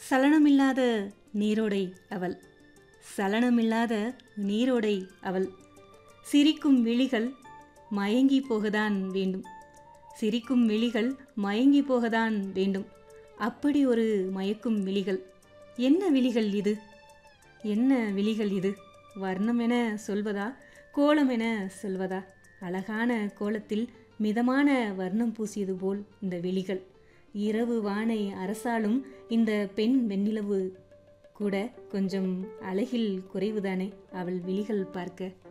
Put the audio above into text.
சலனமில்லாத நீரோடை அவள் சலனமில்லாத நீரோடை அவள் சிரிக்கும் விழிகள் மயங்கி போகத்தான் வேண்டும் சிரிக்கும் விழிகள் மயங்கி போகத்தான் வேண்டும் அப்படி ஒரு மயக்கும் விழிகள் என்ன விழிகள் இது என்ன விழிகள் இது வர்ணம் என சொல்வதா கோலம் என சொல்வதா அழகான கோலத்தில் மிதமான வர்ணம் பூசியது போல் இந்த விழிகள் இரவு வானை அரசாலும் இந்த பெண் வெண்ணிலவு கூட கொஞ்சம் அழகில் குறைவுதானே அவள் விழிகள் பார்க்க